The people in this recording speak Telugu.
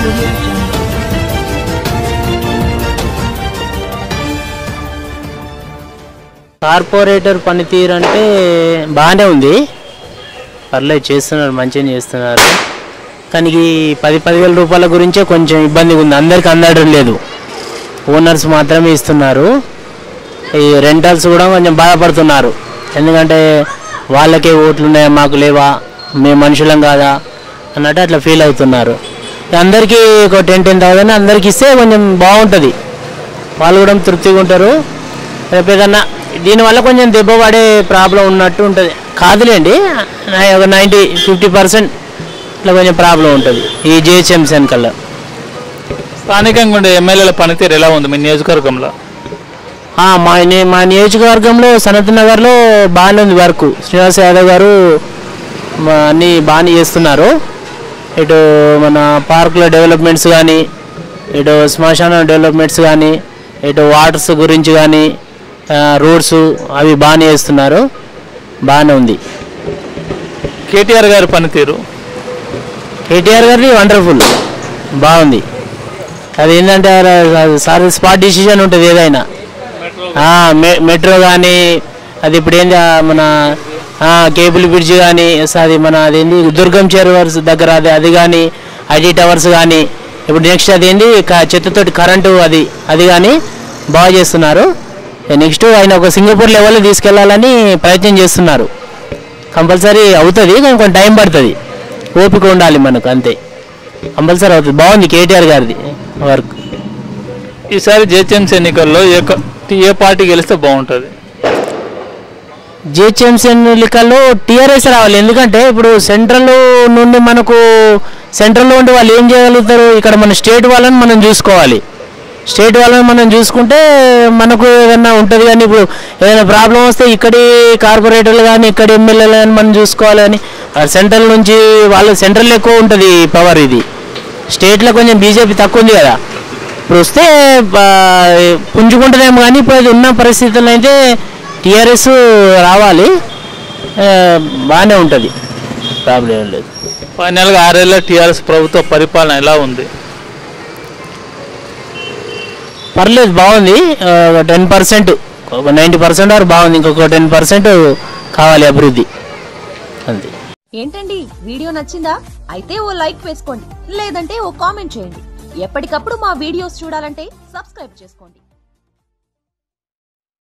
audio jungle. కార్పొరేటర్ పనితీరు అంటే బాగానే ఉంది పర్లేదు చేస్తున్నారు మంచిగా చేస్తున్నారు కానీ ఈ పది పదివేల రూపాయల గురించే కొంచెం ఇబ్బందిగా ఉంది అందరికి అందడం లేదు ఓనర్స్ మాత్రమే ఇస్తున్నారు ఈ రెంటల్స్ కూడా కొంచెం బాధపడుతున్నారు ఎందుకంటే వాళ్ళకే ఓట్లు ఉన్నాయా మాకు లేవా మేము మనుషులం కాదా అన్నట్టు అట్లా ఫీల్ అవుతున్నారు అందరికీ ఒక టెన్ టెన్ థౌసండ్ అందరికి ఇస్తే కొంచెం బాగుంటుంది వాళ్ళు కూడా తృప్తిగా ఉంటారు రేపు ఏదన్నా దీనివల్ల కొంచెం దెబ్బ పడే ప్రాబ్లం ఉన్నట్టు ఉంటుంది కాదులేండి నా- ఒక నైంటీ ఫిఫ్టీ పర్సెంట్ ఇట్లా కొంచెం ప్రాబ్లం ఉంటుంది ఈ జిహెచ్ఎంసీ కల్లా స్థానికంగా ఉండే ఎమ్మెల్యేల పనితీరు ఎలా ఉంది మీ నియోజకవర్గంలో ఆ, మా ని- మా నియోజకవర్గంలో సనత్ నగర్లో బాగానే ఉంది వర్క్ శ్రీనివాస్ యాదవ్ గారు మా అన్నీ బాగానే చేస్తున్నారు ఇటు మన పార్కుల డెవలప్మెంట్స్ కానీ ఇటు శ్మశాన డెవలప్మెంట్స్ కానీ ఇటు వాటర్స్ గురించి కానీ రోడ్స్ అవి బాగానే చేస్తున్నారు బాగానే ఉంది కేటీఆర్ గారి పనితీరు కేటీఆర్ గారిది వండర్ఫుల్ బాగుంది అది ఏంటంటే సార్ స్పాట్ డిసిజన్ ఉంటుంది ఏదైనా ఆ, మె- మెట్రో కానీ అది ఇప్పుడు ఏంది ఆ, మన ఆ, కేబుల్ బ్రిడ్జ్ కానీ అది మన అదేంది దుర్గం చెరువర్స్ దగ్గర అది అది కానీ ఐటీ టవర్స్ కానీ ఇప్పుడు నెక్స్ట్ అదేంది క- చెత్తతోటి కరెంటు అది అది కానీ బాగా చేస్తున్నారు నెక్స్ట్ ఆయన ఒక సింగపూర్ లెవెల్లో తీసుకెళ్లాలని ప్రయత్నం చేస్తున్నారు కంపల్సరీ అవుతుంది కానీ కొంచెం టైం పడుతుంది ఓపిక ఉండాలి మనకు అంతే కంపల్సరీ అవుతుంది బాగుంది కేటీఆర్ గారిది వర్క్ ఈసారి జేహెచ్ఎంసీ ఎన్నికల్లో ఏ క- ఏ పార్టీ గెలిస్తే బాగుంటుంది జిహెచ్ఎంసీ ఎన్నికల్లో టీఆర్ఎస్ రావాలి ఎందుకంటే ఇప్పుడు సెంట్రల్ నుండి మనకు సెంట్రల్లో ఉండి వాళ్ళు ఏం చేయగలుగుతారు ఇక్కడ మన స్టేట్ వాళ్ళని మనం చూసుకోవాలి స్టేట్ వాళ్ళని మనం చూసుకుంటే మనకు ఏదైనా ఉంటుంది కానీ ఇప్పుడు ఏదైనా ప్రాబ్లం వస్తే ఇక్కడి కార్పొరేటర్లు కానీ ఇక్కడి ఎమ్మెల్యేలు కానీ మనం చూసుకోవాలి కానీ సెంట్రల్ నుంచి వాళ్ళ సెంట్రల్ ఎక్కువ ఉంటుంది పవర్ ఇది స్టేట్లో కొంచెం బీజేపీ తక్కువ ఉంది కదా ఇప్పుడు వస్తే ఆ, పుంజుకుంటుందేమో కానీ ఇప్పుడు అది ఉన్న పరిస్థితుల్లో అయితే టీఆర్ఎస్ రావాలి ఆ, బాగానే ఉంటుంది ప్రాబ్లం ఏం లేదు ఫైనల్గా ఆరేళ్ళ టీఆర్ఎస్ ప్రభుత్వ పరిపాలన ఎలా ఉంది పర్లేదు బాగుంది టెన్ పర్సెంట్ ఒక నైంటీ పర్సెంట్ వరకు బాగుంది ఇంకొక టెన్ పర్సెంట్ కావాలి అభివృద్ధి అంతే ఏంటండి వీడియో నచ్చిందా అయితే ఓ లైక్ వేసుకోండి లేదంటే ఓ కామెంట్ చేయండి ఎప్పటికప్పుడు మా వీడియోస్ చూడాలంటే సబ్స్క్రైబ్ చేసుకోండి